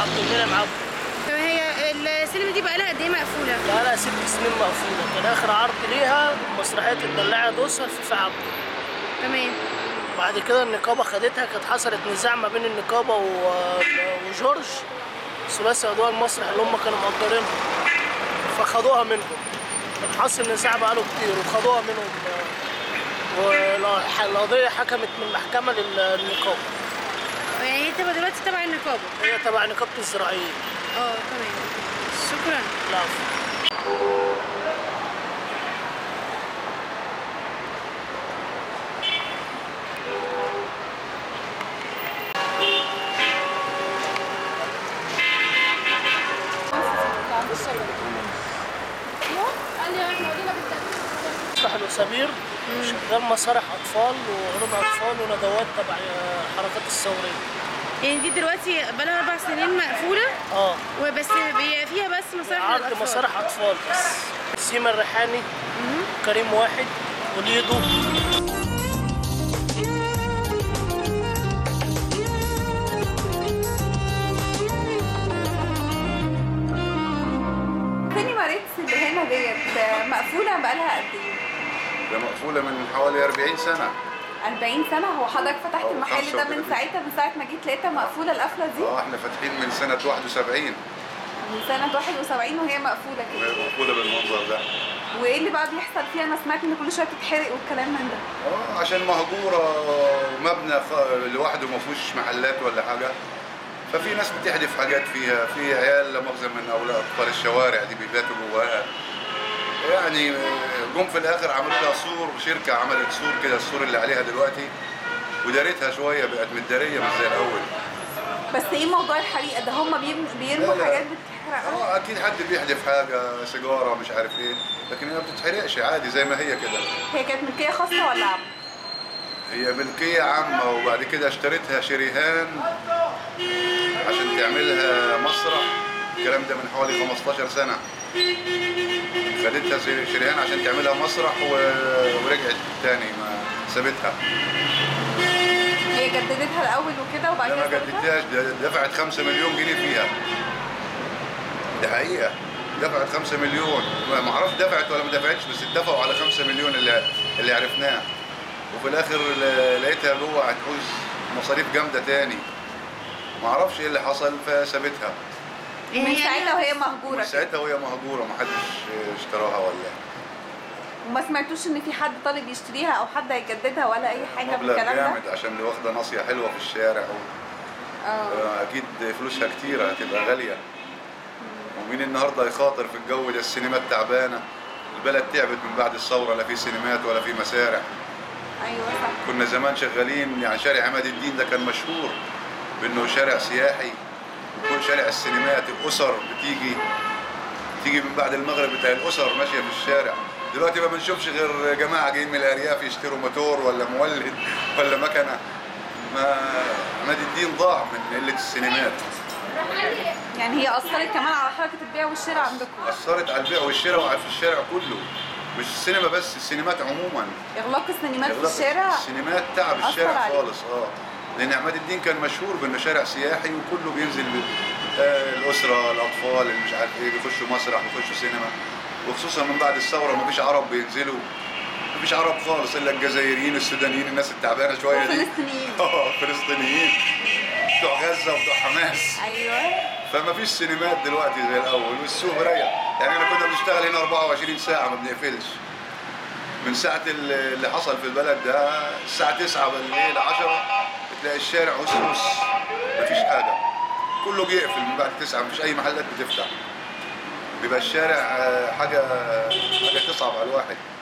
عبد المنعم عبد طب هي السينما دي بقى لها قد ايه مقفوله؟ بقى لها ست سنين مقفوله كان اخر عرض ليها مسرحيه الدلاعه دوسر في عبد تمام بعد كده النقابه خدتها كانت حصلت نزاع ما بين النقابه و- وجورج ثلاثي اضواء المسرح اللي هم كانوا مأجرينها فخدوها منهم كان حاصل نزاع بقاله كتير وخدوها منهم والقضيه حكمت من المحكمه للنقابه يعني هي تبقى دلوقتي تبع النقابه هي تبع نقابه الزراعيين اه تمام شكرا لا مسرح الوسامير شغال مسارح اطفال وعلوم اطفال وندوات تبع حركات الثوريه يعني دي دلوقتي بقى لها اربع سنين مقفوله اه وبس بي- فيها بس مسارح عرض للأطفال. مسارح اطفال بس سيما الريحاني كريم واحد وليدو سينما ريتس اللي هنا ديت مقفولة بقالها قد ايه؟ ده مقفولة من حوالي 40 سنة 40 سنة هو حضرتك فتحت أو المحل ده من 35. ساعتها من ساعة ما جيت لقيتها مقفولة القفلة دي اه احنا فاتحين من سنة 71 من سنة 71 وهي مقفولة كده وهي مقفولة بالمنظر ده وايه اللي بقى بيحصل فيها انا سمعت ان كل شوية بتتحرق والكلام من ده اه عشان مهجورة ومبنى خ- لوحده ما فيهوش محلات ولا حاجة ففي ناس بتحدف حاجات فيها في عيال لا مؤاخذة من اولاد اطفال الشوارع دي بيباتوا جواها يعني جم في الاخر عملوا لها سور شركة عملت سور كده السور اللي عليها دلوقتي ودارتها شوية بقت متدارية مش زي الاول بس ايه موضوع الحريقة ده هم بيرم- بيرموا لا، لا. حاجات بتتحرق اه اكيد حد بيحدف حاجه سيجاره مش عارف ايه لكن هي ما بتتحرقش عادي زي ما هي كده هي كانت ملكية خاصة ولا عامة؟ هي ملكيه عامه وبعد كده اشتريتها شريهان عشان تعملها مسرح الكلام ده من حوالي 15 سنه خدتها زي- شريهان عشان تعملها مسرح و- ورجعت تاني ما سابتها هي جددتها الاول وكده وبعد لا ما كده سابتها؟ جددتهاش ده دفعت 5 مليون جنيه فيها ده حقيقة دفعت 5 مليون ما ما اعرفش دفعت ولا ما دفعتش بس اتفقوا على 5 مليون اللي اللي عرفناه وفي الاخر ل- لقيتها جوه هتعوز مصاريف جامدة تاني ما اعرفش ايه اللي حصل فسابتها يعني من هي ساعتها وهي من مهجورة كده. ساعتها وهي مهجورة ما حدش اشتراها ولا وما سمعتوش ان في حد طالب يشتريها او حد هيجددها ولا اي حاجة من مبلغ الكلام ده؟ جامد عشان اللي واخدة ناصية حلوة في الشارع و... اه اكيد فلوسها كتيرة هتبقى غالية ومين النهارده يخاطر في الجو ده السينمات تعبانة البلد تعبت من بعد الثورة لا في سينمات ولا في مسارح ايوه صح كنا زمان شغالين يعني شارع عماد الدين ده كان مشهور بانه شارع سياحي وكل شارع السينمات الاسر بتيجي تيجي من بعد المغرب بتاع الاسر ماشيه في الشارع دلوقتي ما بنشوفش غير جماعه جايين من الارياف يشتروا موتور ولا مولد ولا مكنه ما عماد الدين ضاع من قله السينمات يعني هي اثرت كمان على حركه البيع والشراء عندكم اثرت على البيع والشراء وفي الشارع كله مش السينما بس السينمات عموما اغلاق السينمات في إغلاق الشارع السينمات تعب أثر الشارع عليه. خالص اه لان عماد الدين كان مشهور بانه شارع سياحي وكله بينزل ب... آه الاسره الاطفال اللي مش عارف ايه بيخشوا مسرح بيخشوا سينما وخصوصا من بعد الثوره مفيش عرب بينزلوا مفيش عرب خالص الا الجزائريين السودانيين الناس التعبانه شويه دي وفلسطينيين. اه فلسطينيين بتوع غزه وبتوع حماس ايوه فما فيش سينمات دلوقتي زي الاول والسوق رايق يعني احنا كنا بنشتغل هنا 24 ساعه ما بنقفلش من ساعه ال- اللي حصل في البلد ده الساعه 9 بالليل 10 بتلاقي الشارع هسوس مفيش حاجه كله بيقفل من بعد 9 مفيش اي محلات بتفتح بيبقى الشارع آه، حاجه حاجه تصعب على الواحد